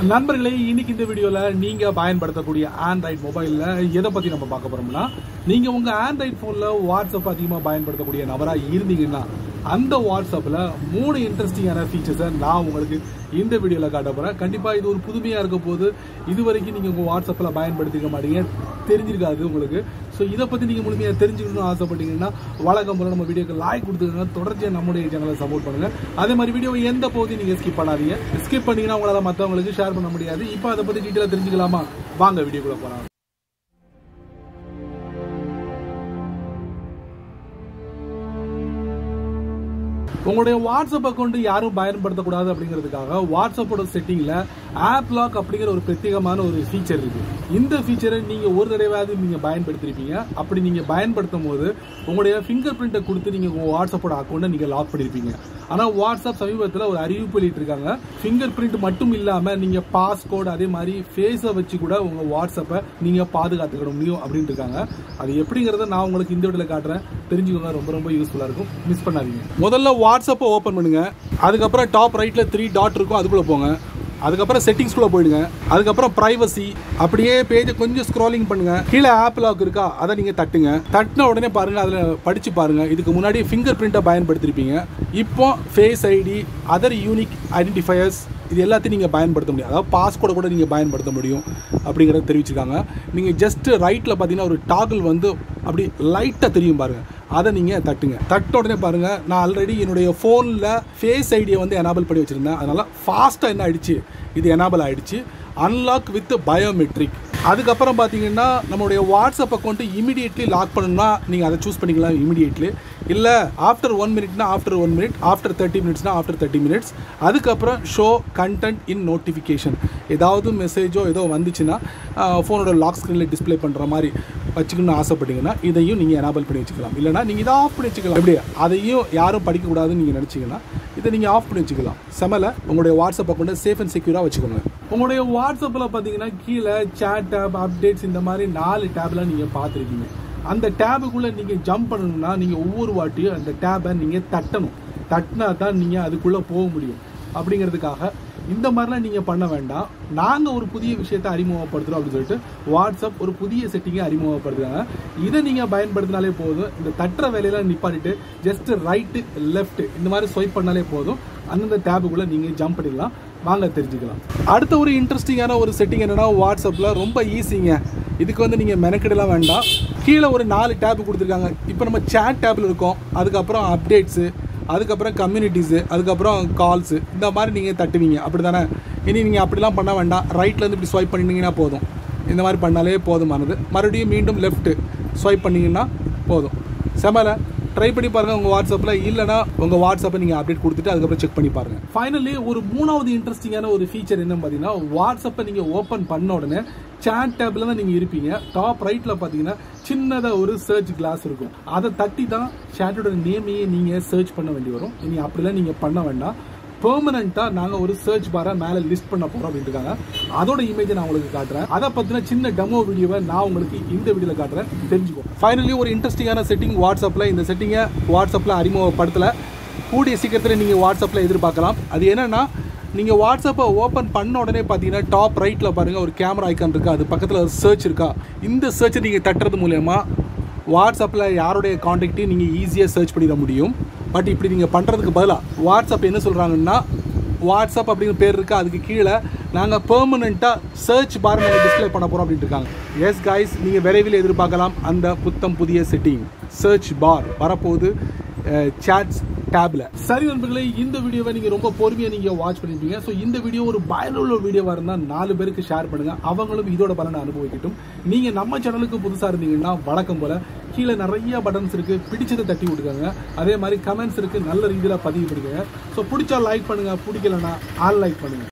நண்பர்களே இன்னைக்கு இந்த வீடியோல நீங்க பயன்படுத்தக்கூடிய ஆண்ட்ராய்ட் மொபைல்ல எதை பத்தி நம்ம பார்க்க போறோம்னா நீங்க உங்க ஆண்ட்ராய்ட் போன்ல வாட்ஸ்அப் அதிகமா பயன்படுத்தக்கூடிய நபரா இருந்தீங்கன்னா அந்த வாட்ஸ்அப்ல மூணு இன்ட்ரெஸ்டிங்கான ஃபீச்சர்ஸை நான் உங்களுக்கு இந்த வீடியோல காட்ட போறேன் கண்டிப்பா இது ஒரு புதுமையா இருக்க போது இது வரைக்கும் நீங்க உங்க வாட்ஸ்அப்ல பயன்படுத்திக்க மாட்டீங்க தெரிஞ்சிருக்காது உங்களுக்கு ஸோ இதை பத்தி நீங்க முழுமையா தெரிஞ்சுக்கணும்னு ஆசைப்பட்டீங்கன்னா வழக்கம் போல நம்ம வீடியோக்கு லைக் கொடுத்துக்கோங்க தொடர்ச்சியா நம்முடைய சேனலை சப்போர்ட் பண்ணுங்க அதே மாதிரி வீடியோ எந்த பகுதியும் நீங்க ஸ்கிப் பண்ணாதீங்க ஸ்கிப் பண்ணீங்கன்னா உங்களால மற்றவங்களுக்கு ஷேர் பண்ண முடியாது இப்போ அதை பத்தி டீட்டெயிலாக தெரிஞ்சுக்கலாமா வாங்க வீடியோக்குள்ள போலாம் உங்களுடைய வாட்ஸ்அப் அக்கௌண்ட் யாரும் பயன்படுத்தக்கூடாது அப்படிங்கிறதுக்காக வாட்ஸ்அப்போட செட்டிங்ல ஆப் லாக் அப்படிங்கிற ஒரு பிரத்யேகமான ஒரு ஃபீச்சர் இருக்கு இந்த ஃபீச்சரை நீங்க ஒரு தடவையாவது நீங்க பயன்படுத்திருப்பீங்க அப்படி நீங்க பயன்படுத்தும் போது உங்களுடைய ஃபிங்கர் பிரிண்ட்டை கொடுத்து நீங்க உங்க வாட்ஸ்அப்போட அக்கௌண்ட்டை நீங்க லாக் பண்ணிருப்பீங்க ஆனா வாட்ஸ்அப் சமீபத்தில் ஒரு அறிவிப்பு வெளியிட்டிருக்காங்க ஃபிங்கர் பிரிண்ட் மட்டும் இல்லாம நீங்க பாஸ்கோட் அதே மாதிரி ஃபேஸை வச்சு கூட உங்க வாட்ஸ்அப்பை நீங்க பாதுகாத்துக்கிட முடியும் அப்படின்னு இருக்காங்க அது எப்படிங்கிறத நான் உங்களுக்கு இந்த வீடியோல காட்டுறேன் தெரிஞ்சுக்கோங்க ரொம்ப ரொம்ப யூஸ்ஃபுல்லா இருக்கும் மிஸ் பண்ணாதீங்க முதல்ல வாட்ஸ்அப்பை ஓப்பன் பண்ணுங்க அதுக்கப்புறம் டாப் ரைட்ல த்ரீ டாட் இருக்கும் அதுக்குள்ள போங்க அதுக்கப்புறம் செட்டிங்ஸ்குள்ள போயிடுங்க அதுக்கப்புறம் பிரைவசி அப்படியே பேஜை கொஞ்சம் ஸ்க்ராலிங் பண்ணுங்க கீழே ஆப் லாக் இருக்கா அதை நீங்க தட்டுங்க தட்டின உடனே பாருங்க அதுல படிச்சு பாருங்க இதுக்கு முன்னாடி ஃபிங்கர் பிரிண்ட்டை பயன்படுத்திருப்பீங்க இப்போ face ID other unique identifiers இது எல்லாத்தையும் நீங்கள் பயன்படுத்த முடியும் அதாவது பாஸ்கோடை கூட நீங்கள் பயன்படுத்த முடியும் அப்படிங்கிறத தெரிவிச்சிருக்காங்க நீங்கள் ஜஸ்ட் ரைட்டில் பார்த்தீங்கன்னா ஒரு டாகிள் வந்து அப்படி லைட்டாக தெரியும் பாருங்கள் அதை நீங்கள் தட்டுங்க தட்ட உடனே பாருங்கள் நான் ஆல்ரெடி என்னுடைய ஃபோனில் ஃபேஸ் ஐடியை வந்து எனேபிள் பண்ணி வச்சுருந்தேன் அதனால் ஃபாஸ்ட்டாக என்ன ஆயிடுச்சு இது எனேபிள் ஆயிடுச்சு அன்லாக் வித் பயோமெட்ரிக் அதுக்கப்புறம் பார்த்தீங்கன்னா நம்மளுடைய வாட்ஸ்அப் அக்கௌண்ட்டு இமீடியட்லி லாக் பண்ணணும்னா நீங்கள் அதை சூஸ் பண்ணிக்கலாம் இமீடியட்லி இல்லை ஆஃப்டர் ஒன் மினிட்னா after one minute after thirty மினிட்ஸ்னா ஆஃப்டர் தேர்ட்டி மினிட்ஸ் அதுக்கப்புறம் ஷோ கண்டென்ட் இன் நோட்டிஃபிகேஷன் ஏதாவது மெசேஜோ ஏதோ வந்துச்சுன்னா ஃபோனோட லாக் ஸ்க்ரீனில் டிஸ்ப்ளே பண்ணுற மாதிரி வச்சுக்கணும்னு ஆசைப்பட்டீங்கன்னா இதையும் நீங்கள் எனேபிள் பண்ணி வச்சுக்கலாம் இல்லைனா நீங்கள் இதை ஆஃப் பண்ணி வச்சுக்கலாம் எப்படி அதையும் யாரும் படிக்கக்கூடாதுன்னு நீங்கள் நினச்சிங்கன்னா இதை நீங்கள் ஆஃப் பண்ணி வச்சுக்கலாம் செமல உங்களுடைய வாட்ஸ்அப் அக்கௌண்ட்டை சேஃப் அண்ட் செக்யூராக வச்சுக்கோங்க உங்களுடைய வாட்ஸ்அப்பில் பார்த்தீங்கன்னா கீழே சேட் டேப் அப்டேட்ஸ் இந்த மாதிரி நாலு டேப்லாம் நீங்கள் பார்த்துருக்கீங்க அந்த டேபுக்குள்ளே நீங்கள் ஜம்ப் பண்ணணும்னா நீங்கள் ஒவ்வொரு வாட்டியும் அந்த டேபை நீங்கள் தட்டணும் தட்டினா தான் நீங்கள் அதுக்குள்ளே போக முடியும் அப்படிங்கிறதுக்காக இந்த மாதிரிலாம் நீங்கள் பண்ண வேண்டாம் நாங்கள் ஒரு புதிய விஷயத்தை அறிமுகப்படுத்துகிறோம் அப்படின்னு சொல்லிட்டு வாட்ஸ்அப் ஒரு புதிய செட்டிங்கை அறிமுகப்படுத்துறாங்க இதை நீங்கள் பயன்படுத்தினாலே போதும் இந்த தட்டுற வேலையெல்லாம் நிப்பாட்டிட்டு ஜஸ்ட் ரைட்டு லெஃப்ட் இந்த மாதிரி ஸ்வைப் பண்ணாலே போதும் அந்தந்த டேபுக்குள்ளே நீங்கள் ஜம்ப் பண்ணிடலாம் வாங்க தெரிஞ்சுக்கலாம் அடுத்த ஒரு இன்ட்ரெஸ்டிங்கான ஒரு செட்டிங் என்னன்னா வாட்ஸ்அப்பில் ரொம்ப ஈஸிங்க இதுக்கு வந்து நீங்கள் மெனக்கெடலாம் வேண்டாம் கீழே ஒரு நாலு டேப் கொடுத்துருக்காங்க இப்போ நம்ம சேட் டேப்பில் இருக்கோம் அதுக்கப்புறம் அப்டேட்ஸு அதுக்கப்புறம் கம்யூனிட்டிஸு அதுக்கப்புறம் கால்ஸு இந்த மாதிரி நீங்கள் தட்டுவீங்க அப்படி தானே இனி நீங்கள் அப்படிலாம் பண்ண வேண்டாம் ரைட்லேருந்து இப்படி ஸ்வைப் பண்ணிங்கன்னா போதும் இந்த மாதிரி பண்ணாலே போதுமானது மறுபடியும் மீண்டும் லெஃப்ட்டு ஸ்வைப் பண்ணிங்கன்னா போதும் செமல ட்ரை பண்ணி பாருங்கள் உங்கள் வாட்ஸ்அப்பில் இல்லைனா உங்கள் வாட்ஸ்அப்பை நீங்கள் அப்டேட் கொடுத்துட்டு அதுக்கப்புறம் செக் பண்ணி பாருங்கள் ஃபைனலி ஒரு மூணாவது இன்ட்ரெஸ்டிங்கான ஒரு ஃபீச்சர் என்னன்னு பார்த்தீங்கன்னா வாட்ஸ்அப்பை நீங்கள் ஓப்பன் பண்ண உடனே சேட் டேப்ல தான் நீங்கள் இருப்பீங்க டாப் ரைட்டில் பார்த்தீங்கன்னா சின்னதாக ஒரு சர்ச் கிளாஸ் இருக்கும் அதை தட்டி தான் சேட்டோட நேமையே நீங்கள் சர்ச் பண்ண வேண்டி வரும் இனி அப்படிலாம் நீங்கள் பண்ண வேண்டாம் பெர்மனண்டா நாங்க ஒரு சர்ச் பாரை மேல லிஸ்ட் பண்ண போறோம் அப்படின்னு இருக்காங்க அதோட இமேஜை நான் உங்களுக்கு காட்டுறேன் அதை பத்தின சின்ன டெமோ வீடியோவை நான் உங்களுக்கு இந்த வீடியோல காட்டுறேன் தெரிஞ்சுக்கோ ஃபைனலி ஒரு இன்ட்ரெஸ்டிங்கான செட்டிங் வாட்ஸ்அப்ல இந்த செட்டிங்கை வாட்ஸ்அப்ல அறிமுகப்படுத்தல கூடிய சீக்கிரத்தில் நீங்கள் வாட்ஸ்அப்பில் எதிர்பார்க்கலாம் அது என்னன்னா நீங்கள் வாட்ஸ்அப்பை ஓப்பன் பண்ண உடனே பார்த்தீங்கன்னா டாப் ரைட்டில் பாருங்கள் ஒரு கேமரா ஐக்கான் இருக்கா அது பக்கத்தில் சர்ச் இருக்கா இந்த சர்ச்சை நீங்கள் தட்டுறது மூலயமா வாட்ஸ்அப்பில் யாருடைய காண்டாக்டையும் நீங்கள் ஈஸியாக சர்ச் பண்ணிட முடியும் பட் இப்படி நீங்கள் பண்ணுறதுக்கு பதிலாக வாட்ஸ்அப் என்ன சொல்கிறாங்கன்னா வாட்ஸ்அப் அப்படிங்கிற பேர் இருக்கா அதுக்கு கீழே நாங்கள் பெர்மனெண்ட்டாக சர்ச் பார் நாங்கள் டிஸ்ப்ளே பண்ண போகிறோம் அப்படின்ட்டு இருக்காங்க எஸ் கைஸ் நீங்கள் விரைவில் எதிர்பார்க்கலாம் அந்த புத்தம் புதிய செட்டிங் சர்ச் பார் வரப்போகுது சாட்ஸ் டேப்ல சரி நண்பர்களே இந்த வீடியோவை நீங்க ரொம்ப பொறுமையா நீங்க வாட்ச் பண்ணிருப்பீங்க ஸோ இந்த வீடியோ ஒரு பயனுள்ள வீடியோவா இருந்தா நாலு பேருக்கு ஷேர் பண்ணுங்க அவங்களும் இதோட பலனை அனுபவிக்கட்டும் நீங்க நம்ம சேனலுக்கு புதுசா இருந்தீங்கன்னா வழக்கம் போல கீழே நிறைய பட்டன்ஸ் இருக்கு பிடிச்சதை தட்டி விட்டுக்கோங்க அதே மாதிரி கமெண்ட்ஸ் இருக்கு நல்ல ரீதியில பதிவு பண்ணிக்கோங்க ஸோ பிடிச்சா லைக் பண்ணுங்க பிடிக்கலன்னா ஆல் லைக் பண்ணுங்க